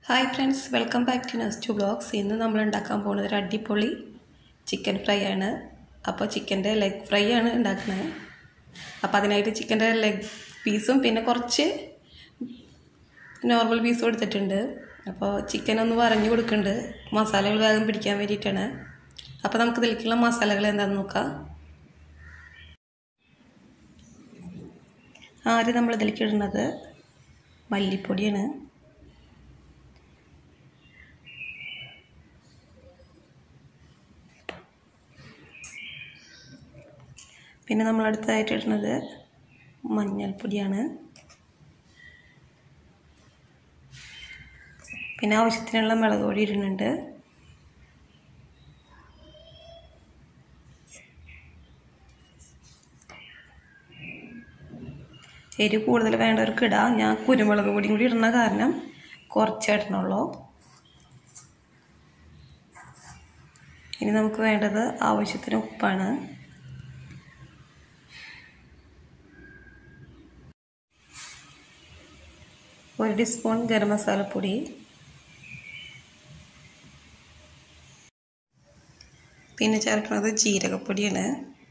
hi friends welcome back to nas to blogs ഇന്ന് നമ്മൾ ഉണ്ടാക്കാൻ പോകുന്നത് ഒരു അടിപൊളി ചിക്കൻ ഫ്രൈ ആണ് അപ്പോൾ ചിക്കൻ്റെ ലെഗ് ഫ്രൈ ആണ് ഉണ്ടാക്കുന്നത് അപ്പോൾ അതിനായിട്ട് ചിക്കൻ്റെ ലെഗ് പീസും പിന്നെ കുറച്ച് നോർമൽ പീസും എടുത്തിട്ടുണ്ട് അപ്പോൾ ചിക്കൻ ഒന്ന് വരഞ്ഞു കൊടുക്കുന്നുണ്ട് മസാലകൾ വേഗം പിടിക്കാൻ വേണ്ടിയിട്ടാണ് അപ്പോൾ നമുക്ക് ഇതിലേക്കുള്ള മസാലകൾ എന്താണെന്ന് നോക്കാം ആദ്യം നമ്മൾ ഇതിലേക്ക് ഇടുന്നത് മല്ലിപ്പൊടിയാണ് പിന്നെ നമ്മൾ അടുത്തതായിട്ട് ഇടുന്നത് മഞ്ഞൾപ്പൊടിയാണ് പിന്നെ ആവശ്യത്തിനുള്ള മുളക് പൊടി ഇടുന്നുണ്ട് എരി കൂടുതൽ വേണ്ടവർക്ക് ഇടാം ഞാൻ കുരുമുളക് പൊടിയും കൂടി ഇടുന്ന കാരണം കുറച്ച് ഇടണുള്ളൂ ഇനി നമുക്ക് വേണ്ടത് ആവശ്യത്തിന് ഉപ്പാണ് ഒരു ടീസ്പൂൺ ഗരം മസാലപ്പൊടി പിന്നെ ചേർക്കുന്നത് ജീരകപ്പൊടിയാണ്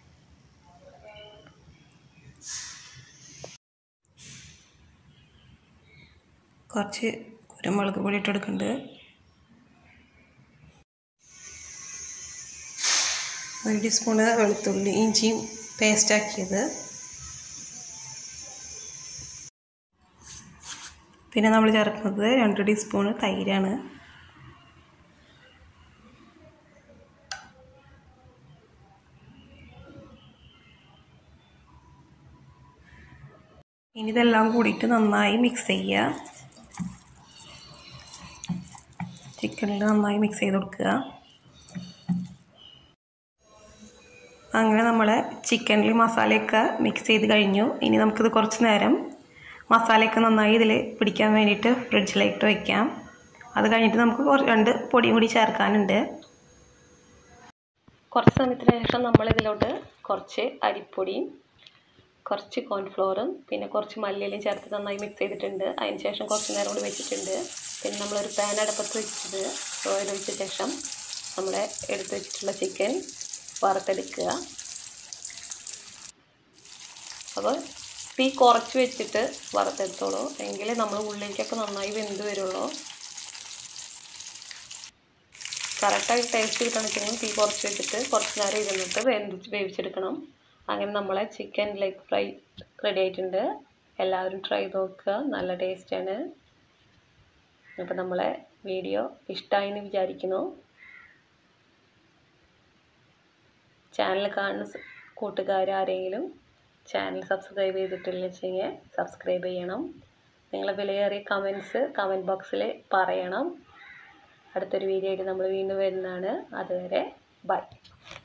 കുറച്ച് കുരുമുളക് പൊടി ഇട്ടെടുക്കുന്നുണ്ട് ഒരു ടീസ്പൂണ് വെളുത്തുള്ളി ഇഞ്ചിയും പേസ്റ്റാക്കിയത് പിന്നെ നമ്മൾ ചേർക്കുന്നത് രണ്ട് ടീസ്പൂണ് തൈരാണ് ഇനി ഇതെല്ലാം കൂടിയിട്ട് നന്നായി മിക്സ് ചെയ്യുക ചിക്കനിൽ നന്നായി മിക്സ് ചെയ്ത് കൊടുക്കുക അങ്ങനെ നമ്മൾ ചിക്കനിൽ മസാലയൊക്കെ മിക്സ് ചെയ്ത് കഴിഞ്ഞു ഇനി നമുക്കിത് കുറച്ച് നേരം മസാലയൊക്കെ നന്നായി ഇതിൽ പിടിക്കാൻ വേണ്ടിയിട്ട് ഫ്രിഡ്ജിലേക്ക് വയ്ക്കാം അത് കഴിഞ്ഞിട്ട് നമുക്ക് രണ്ട് പൊടിയും കൂടി ചേർക്കാനുണ്ട് കുറച്ച് സമയത്തിന് ശേഷം നമ്മൾ ഇതിലോട്ട് കുറച്ച് അരിപ്പൊടിയും കുറച്ച് കോൺഫ്ലോറും പിന്നെ കുറച്ച് മല്ലിയിലും ചേർത്ത് നന്നായി മിക്സ് ചെയ്തിട്ടുണ്ട് അതിന് ശേഷം കുറച്ച് നേരം കൂടി വെച്ചിട്ടുണ്ട് പിന്നെ നമ്മളൊരു പാൻ അടുപ്പത്ത് വെച്ചിട്ട് ഓയിൽ ഒഴിച്ച ശേഷം നമ്മൾ എടുത്ത് വെച്ചിട്ടുള്ള ചിക്കൻ വറുത്തെടുക്കുക അപ്പോൾ തീ കുറച്ച് വെച്ചിട്ട് വറുത്തെടുത്തോളൂ എങ്കിലേ നമ്മൾ ഉള്ളിലേക്കൊക്കെ നന്നായി വെന്ത് വരുള്ളൂ കറക്റ്റായി ടേസ്റ്റ് കിട്ടണമെങ്കിൽ തീ കുറച്ച് വെച്ചിട്ട് കുറച്ച് നേരം ഇരുന്നിട്ട് വെന്ത് വേവിച്ചെടുക്കണം അങ്ങനെ നമ്മളെ ചിക്കൻ ലെഗ് ഫ്രൈ റെഡി ആയിട്ടുണ്ട് എല്ലാവരും ട്രൈ നോക്കുക നല്ല ടേസ്റ്റാണ് അപ്പോൾ നമ്മളെ വീഡിയോ ഇഷ്ടമായി എന്ന് വിചാരിക്കുന്നു ചാനൽ കാണുന്ന കൂട്ടുകാരാരെങ്കിലും ചാനൽ സബ്സ്ക്രൈബ് ചെയ്തിട്ടില്ല വെച്ചെങ്കിൽ സബ്സ്ക്രൈബ് ചെയ്യണം നിങ്ങളെ വിലയേറിയ കമൻസ് കമൻറ്റ് ബോക്സിൽ പറയണം അടുത്തൊരു വീഡിയോ ആയിട്ട് നമ്മൾ വീണ്ടും വരുന്നതാണ് അതുവരെ ബൈ